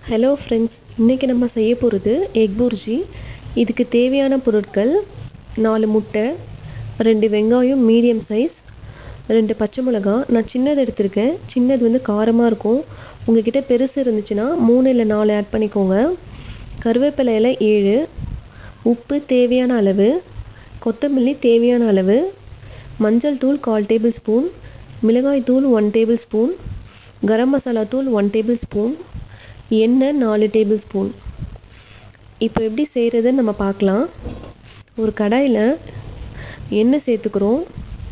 hello friends இன்றைக்கி நம்ம செய்ய போகிறது எக் புர்ஜி இதுக்கு தேவையான பொருட்கள் நாலு முட்டை ரெண்டு வெங்காயம் மீடியம் சைஸ் ரெண்டு பச்சை மிளகா நான் சின்னது எடுத்திருக்கேன் சின்னது வந்து காரமாக இருக்கும் உங்ககிட்ட பெருசு இருந்துச்சுன்னா மூணு இல்லை நாலு ஆட் பண்ணிக்கோங்க கருவேப்பிலை இலை ஏழு உப்பு தேவையான அளவு கொத்தமல்லி தேவையான அளவு மஞ்சள் தூள் கால் டேபிள் ஸ்பூன் மிளகாய் தூள் one tablespoon garam masala தூள் ஒன் டேபிள் ஸ்பூன் எண்ணெய் நாலு டேபிள் ஸ்பூன் இப்போ எப்படி செய்கிறதுன்னு நம்ம பார்க்கலாம் ஒரு கடாயில் எண்ணெய் சேர்த்துக்கிறோம்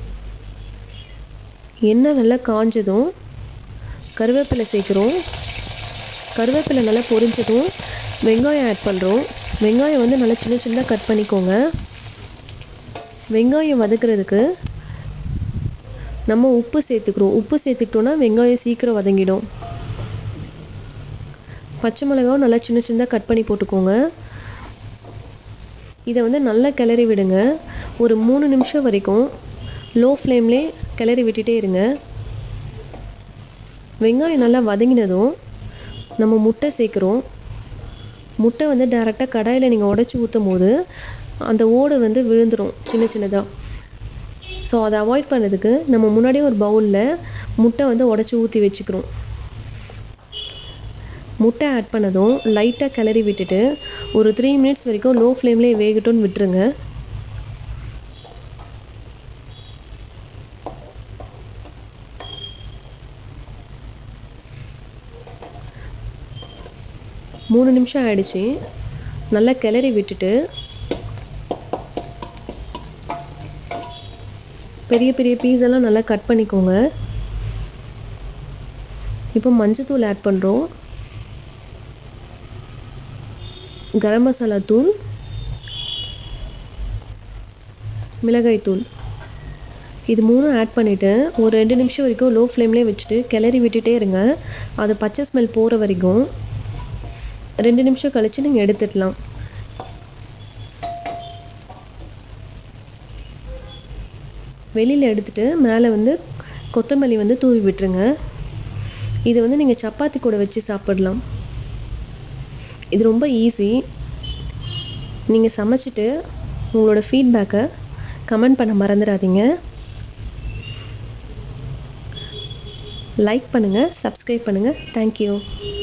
எண்ணெய் நல்லா காஞ்சதும் கருவேப்பிலை சேர்க்குறோம் கருவேப்பிலை நல்லா பொரிஞ்சதும் வெங்காயம் ஆட் பண்ணுறோம் வெங்காயம் வந்து நல்லா சின்ன சின்னதாக கட் பண்ணிக்கோங்க வெங்காயம் வதக்குறதுக்கு நம்ம உப்பு சேர்த்துக்கிறோம் உப்பு சேர்த்துக்கிட்டோன்னா வெங்காயம் சீக்கிரம் வதங்கிடும் பச்சை மிளகாவும் நல்லா சின்ன சின்னதாக கட் பண்ணி போட்டுக்கோங்க இதை வந்து நல்லா கிளறி விடுங்க ஒரு மூணு நிமிஷம் வரைக்கும் லோ ஃப்ளேம்லே கிளறி விட்டுட்டே இருங்க வெங்காயம் நல்லா வதங்கினதும் நம்ம முட்டை சேர்க்குறோம் முட்டை வந்து டேரெக்டாக கடாயில் நீங்கள் உடச்சி ஊற்றும் போது அந்த ஓடு வந்து விழுந்துடும் சின்ன சின்னதாக ஸோ அதை அவாய்ட் பண்ணுறதுக்கு நம்ம முன்னாடியே ஒரு பவுலில் முட்டை வந்து உடச்சி ஊற்றி வச்சுக்கிறோம் முட்டை ஆட் பண்ணதும் லைட்டாக கிளறி விட்டுட்டு ஒரு த்ரீ மினிட்ஸ் வரைக்கும் லோ ஃப்ளேம்லேயே வேகட்டும்னு விட்டுருங்க மூணு நிமிஷம் ஆயிடுச்சு நல்லா கிளறி விட்டுட்டு பெரிய பெரிய பீஸ் எல்லாம் நல்லா கட் பண்ணிக்கோங்க இப்போ மஞ்சத்தூள் ஆட் பண்ணுறோம் கரம் மசாலா தூள் மிளகாய் தூள் இது மூணும் ஆட் பண்ணிவிட்டு ஒரு ரெண்டு நிமிஷம் வரைக்கும் லோ ஃப்ளேம்லேயே வச்சுட்டு கிளறி விட்டுட்டே இருங்க அது பச்சை ஸ்மெல் போகிற வரைக்கும் ரெண்டு நிமிஷம் கழித்து நீங்கள் எடுத்துடலாம் வெளியில் எடுத்துகிட்டு மேலே வந்து கொத்தமல்லி வந்து தூவி விட்டுருங்க இது வந்து நீங்கள் சப்பாத்தி கூட வச்சு சாப்பிடலாம் இது ரொம்ப ஈஸி நீங்கள் சமைச்சிட்டு உங்களோட ஃபீட்பேக்கை கமெண்ட் பண்ண மறந்துடாதீங்க லைக் பண்ணுங்கள் சப்ஸ்கிரைப் பண்ணுங்கள் தேங்க்யூ